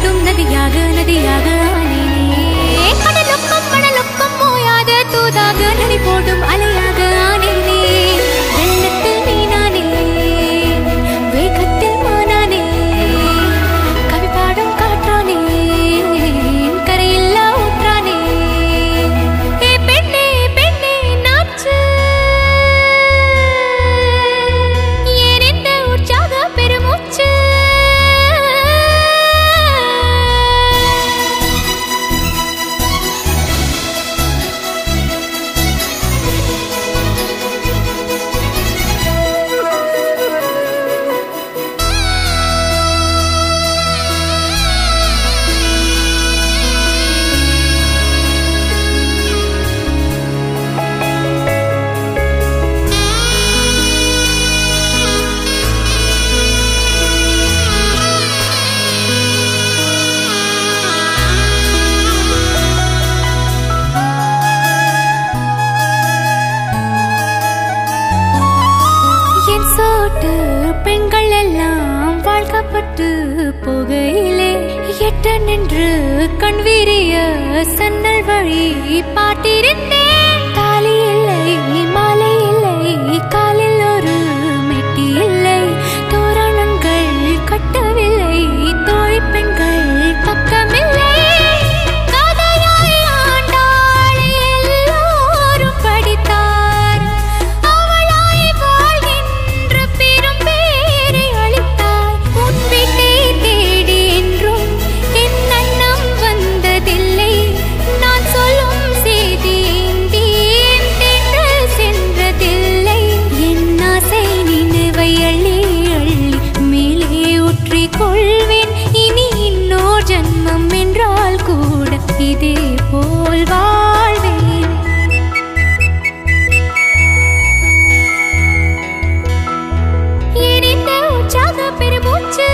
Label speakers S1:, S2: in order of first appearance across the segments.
S1: ஓடும் நதியாக நதியாக ஆனேனே கடலுக்கும் மணலுக்கும் ஓயாத தூதாக நதி போடும் அலையாக ஆனேனே வெள்ளத்தில் மீனானே வேகத்தில் மானானே கவி பாடும் காற்றானே கரையில்லா ஊற்றானே ஏ பெண்ணே பெண்ணே நாச்சு ஏன் இந்த உற்சாக பெருமூச்சு என் சோட்டு பெண்கள் எல்லாம் வாழ்க்கப்பட்டு போகையிலே எட்ட நின்று கண் வீரிய சன்னல் வழி பாட்டிருந்தேன் தாலி இல்லை மாலை இல்லை காலில் ஒரு மெட்டி இல்லை தோரணங்கள் கட்டவில்லை தோழி பெண்கள் பக்கமில்லை கதையாய் ஆண்டாளை எல்லோரும் படித்தார் அவளாய் வாழ்கின்ற பெரும் பேரை அளித்தாய் உன் வீட்டை தேடி என்றும் என் அண்ணம் வந்ததில்லை நான் சொல்லும் செய்தி ஏந்தி என் தென்றல் சென்றதில்லை என் ஆசை நினைவை அள்ளி அள்ளி மேலே ஊற்றிக் கொள்வேன் இனி இன்னோர் ஜன்மம் என்றால் கூட இதே போல் வாழ்வேன் எரிந்த உற்சாக பெருமூச்சு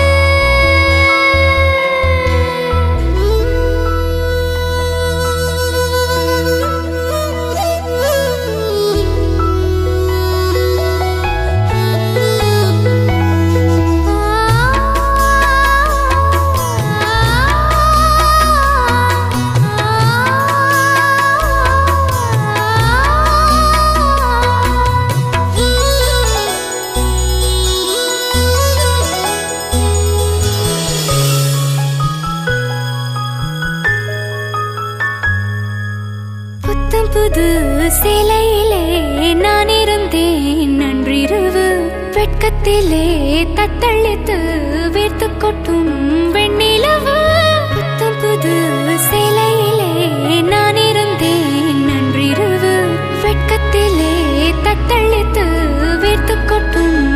S1: புத்தம் புது சேலையிலே நான் இருந்தேன் நன்றிரவு வெட்கத்திலே தத்தளித்து வேர்த்து கொட்டும் வெண்ணிலவு புத்தம் புது சேலையிலே நான் இருந்தேன் நன்றிரவு வெட்கத்திலே தத்தளித்து வேர்த்து கொட்டும்